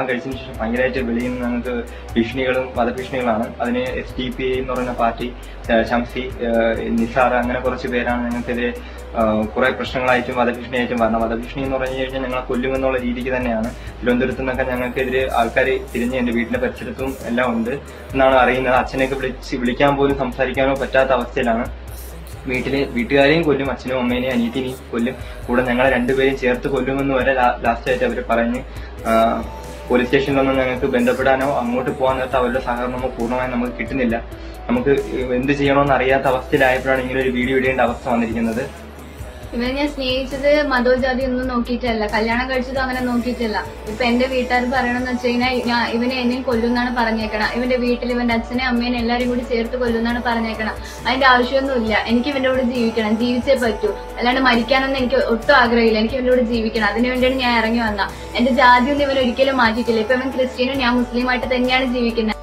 വിവാഹം കഴിച്ചതിന് ശേഷം ഭയങ്കരമായിട്ട് വെളിയിൽ നിന്ന് ഞങ്ങൾക്ക് ഭീഷണികളും വധഭീഷണികളാണ് അതിന് എസ് ഡി പി ഐ എന്ന് പറയുന്ന പാർട്ടി ആ, ഷംസി ആ, നിസാർ അങ്ങനെ കുറച്ച് പേരാണ് ഞങ്ങൾക്കെതിരെ കുറെ പ്രശ്നങ്ങളായിട്ടും വധഭീഷണിയായിട്ടും വരണം വധഭീഷണി എന്ന് പറഞ്ഞു കഴിഞ്ഞാൽ ഞങ്ങളെ കൊല്ലുമെന്നുള്ള രീതിക്ക് തന്നെയാണ് തിരുവനന്തപുരത്ത് നിന്നൊക്കെ ഞങ്ങൾക്കെതിരെ ആൾക്കാർ തിരിഞ്ഞ് എന്റെ വീടിന്റെ പരിസരത്തും എല്ലാം ഉണ്ട് എന്നാണ് അറിയുന്നത് അച്ഛനെയൊക്കെ വിളിച്ച് വിളിക്കാൻ പോലും സംസാരിക്കാനോ പറ്റാത്ത അവസ്ഥയിലാണ് വീട്ടില് വീട്ടുകാരെയും കൊല്ലും അച്ഛനും അമ്മേനെയും അനിയത്തിനെയും കൊല്ലും കൂടെ ഞങ്ങളെ രണ്ടുപേരെയും ചേർത്ത് കൊല്ലുമെന്ന് വരെ ലാസ്റ്റ് ആയിട്ട് അവർ പറഞ്ഞ് ആ, പോലീസ് സ്റ്റേഷനിലൊന്നും ഞങ്ങൾക്ക് ബന്ധപ്പെടാനോ അങ്ങോട്ട് പോകാൻ നേരത്തെ അവരുടെ സഹകരണമോ പൂർണ്ണമായും നമുക്ക് കിട്ടുന്നില്ല നമുക്ക് എന്ത് ചെയ്യണമെന്ന് അറിയാത്ത അവസ്ഥയിലായപ്പോഴാണ് ഇങ്ങനെ ഒരു വീഡിയോ ഇടേണ്ട അവസ്ഥ വന്നിരിക്കുന്നത് ഇവനെ ഞാൻ സ്നേഹിച്ചത് മതവും ജാതി ഒന്നും നോക്കിയിട്ടല്ല കല്യാണം കഴിച്ചതും അങ്ങനെ നോക്കിയിട്ടല്ല ഇപ്പൊ എന്റെ വീട്ടുകാർ പറയണെന്ന് വെച്ച് കഴിഞ്ഞാൽ ഞാൻ ഇവനെ എന്നെയും കൊല്ലുന്നാണ് പറഞ്ഞേക്കണം ഇവന്റെ വീട്ടിൽ ഇവന്റെ അച്ഛനെ അമ്മേനെ എല്ലാരും കൂടി ചേർത്ത് കൊല്ലുന്നാണ് പറഞ്ഞേക്കണം അതിന്റെ ആവശ്യമൊന്നുമില്ല എനിക്ക് ഇവന്റെ കൂടെ ജീവിക്കണം ജീവിച്ചേ പറ്റൂ അല്ലാണ്ട് മരിക്കാനൊന്നും എനിക്ക് ഒട്ടും ആഗ്രഹമില്ല എനിക്ക് ഇവന്റെ കൂടെ ജീവിക്കണം അതിനു വേണ്ടിയാണ് ഞാൻ ഇറങ്ങി വന്ന എന്റെ ജാതി ഒന്നും ഇവൻ ഒരിക്കലും മാറ്റിയിട്ടില്ല ഇപ്പൊ ഇവൻ ക്രിസ്ത്യനും ഞാൻ മുസ്ലിമായിട്ട് തന്നെയാണ് ജീവിക്കുന്നത്